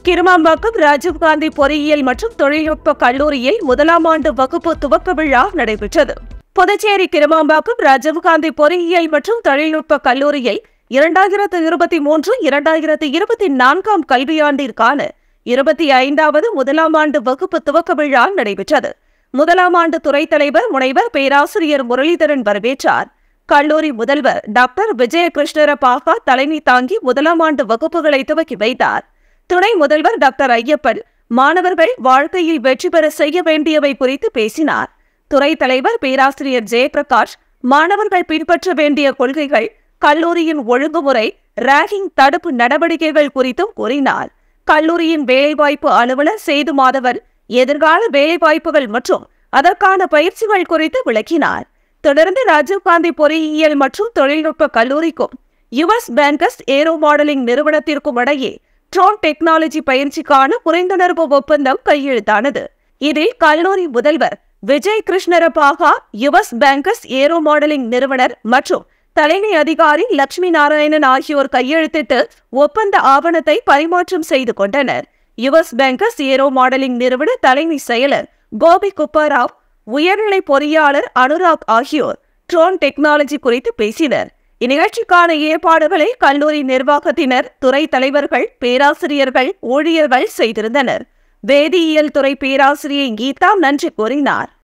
கிருமாம்பாக்கம் ராஜீவ்காந்தி பொறியியல் மற்றும் தொழில்நுட்ப கல்லூரியில் முதலாம் ஆண்டு வகுப்பு துவக்க விழா நடைபெற்றது புதுச்சேரி கிருமாம்பாக்கம் ராஜீவ்காந்தி பொறியியல் மற்றும் தொழில்நுட்ப கல்லூரியில் இரண்டாயிரத்து இருபத்தி மூன்று இரண்டாயிரத்து இருபத்தி நான்காம் கல்வியாண்டிற்கான இருபத்தி ஐந்தாவது முதலாம் ஆண்டு வகுப்பு துவக்க விழா நடைபெற்றது முதலாம் ஆண்டு துறைத் தலைவர் முனைவர் பேராசிரியர் முரளிதரன் வரவேற்றார் கல்லூரி முதல்வர் டாக்டர் விஜய கிருஷ்ணரபாகா தலைமை தாங்கி முதலாம் ஆண்டு வகுப்புகளை துவக்கி வைத்தார் துணை முதல்வர் டாக்டர் ஐயப்பன் மாணவர்கள் வாழ்க்கையில் வெற்றி பெற செய்ய வேண்டியவை குறித்து பேசினார் துறை தலைவர் பேராசிரியர் ஜெயபிரகாஷ் மாணவர்கள் பின்பற்ற வேண்டிய கொள்கைகள் கல்லூரியின் ஒழுங்குமுறை ராகிங் தடுப்பு நடவடிக்கைகள் குறித்தும் கூறினார் கல்லூரியின் வேலைவாய்ப்பு அலுவலர் சேது மாதவன் எதிர்கால வேலைவாய்ப்புகள் மற்றும் அதற்கான பயிற்சிகள் குறித்து விளக்கினார் தொடர்ந்து ராஜீவ்காந்தி பொறியியல் மற்றும் தொழில்நுட்ப கல்லூரிக்கும் யுஎஸ் பேங்கஸ் ஏரோ மாடலிங் நிறுவனத்திற்கும் இடையே ட்ரோன் டெக்னாலஜி பயிற்சிக்கான புரிந்துணர்வு ஒப்பந்தம் கையெழுத்தானது இதில் கல்லூரி முதல்வர் விஜய் கிருஷ்ணரபாகா யுஎஸ் பேங்கஸ் ஏரோ மாடலிங் நிறுவனர் மற்றும் தலைமை அதிகாரி லட்சுமி நாராயணன் ஆகியோர் கையெழுத்திட்டு ஒப்பந்த ஆவணத்தை பரிமாற்றம் செய்து கொண்டனர் யுஎஸ் பேங்கஸ் ஏரோ மாடலிங் நிறுவன தலைமை செயலர் கோபி குப்பாராவ் உயர்நிலை பொறியாளர் அனுராக் ஆகியோர் ட்ரோன் டெக்னாலஜி குறித்து பேசினர் இந்நிகழ்ச்சிக்கான ஏற்பாடுகளை கல்லூரி நிர்வாகத்தினர் துறை தலைவர்கள் பேராசிரியர்கள் ஊழியர்கள் செய்திருந்தனர் வேதியியல் துறை பேராசிரியை கீதா நன்றி கூறினார்